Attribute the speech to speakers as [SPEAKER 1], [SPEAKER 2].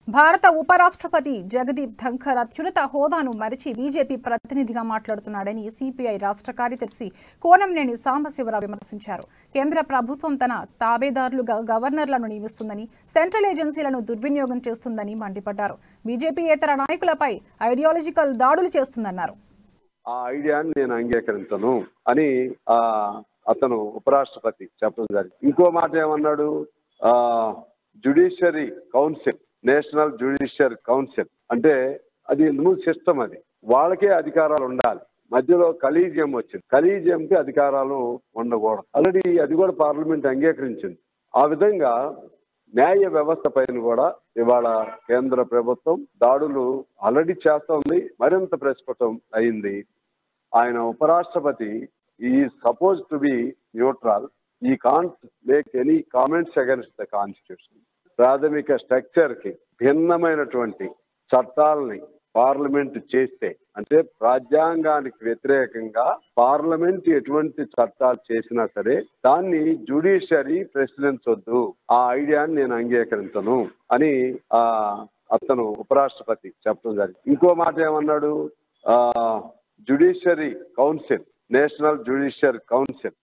[SPEAKER 1] భారత ఉపరాష్ట్రపతి జగదీప్ ధంకర్ అత్యున్నత హోదాను మరిచి బీజేపీ ప్రతినిధిగా మాట్లాడుతున్నాడని సిపిఐ రాష్ట్ర కార్యదర్శి కోనంనేని సాంబశివరావు విమర్శించారు కేంద్ర ప్రభుత్వం తన తాబేదారులుగా గవర్నర్లను నియమిస్తుందని సెంట్రల్ ఏజెన్సీలను దుర్వినియోగం చేస్తుందని మండిపడ్డారు బీజేపీయేతర నాయకులపై ఐడియాలజికల్ దాడులు చేస్తుందన్నారు
[SPEAKER 2] ఆ ఐడియాని నేను అంగీకరించను అని ఆ అతను ఉపరాష్ట్రపతి చెప్పడం జరిగింది ఇంకో మాట ఏమన్నాడు ఆ judiciary council national judiciary council అంటే అది మూడు సిస్టమ్ అది వాళ్ళకే అధికారాలు ఉండాలి మధ్యలో కలీజియం వచ్చింది కలీజియంకి అధికారాలు ఉండకూడదు ఆల్రెడీ అది కూడా పార్లమెంట్ అంగీకరించింది ఆ విధంగా న్యాయ వ్యవస్థ పైన కూడా ఇవాళ కేంద్ర ప్రభుత్వం దాడులు ఆల్రెడీ చేస్తోంది మరింత ప్రస్ఫుటం అయింది ఆయన ఉపరాష్ట్రపతి ఈ సపోజ్ టు బి న్యూట్రల్ ఈ can't make any comments against the constitution ప్రాథమిక స్ట్రక్చర్ కి భిన్నమైనటువంటి చట్టాలని పార్లమెంట్ చేస్తే అంటే రాజ్యాంగానికి వ్యతిరేకంగా పార్లమెంట్ ఎటువంటి చట్టాలు చేసినా సరే దాన్ని జుడిషియరీ ప్రశ్నించొద్దు ఆ ఐడియాని నేను అంగీకరించను అని ఆ అతను ఉపరాష్ట్రపతి చెప్పడం జరిగింది ఇంకో మాట ఏమన్నాడు ఆ judiciary council national judiciary council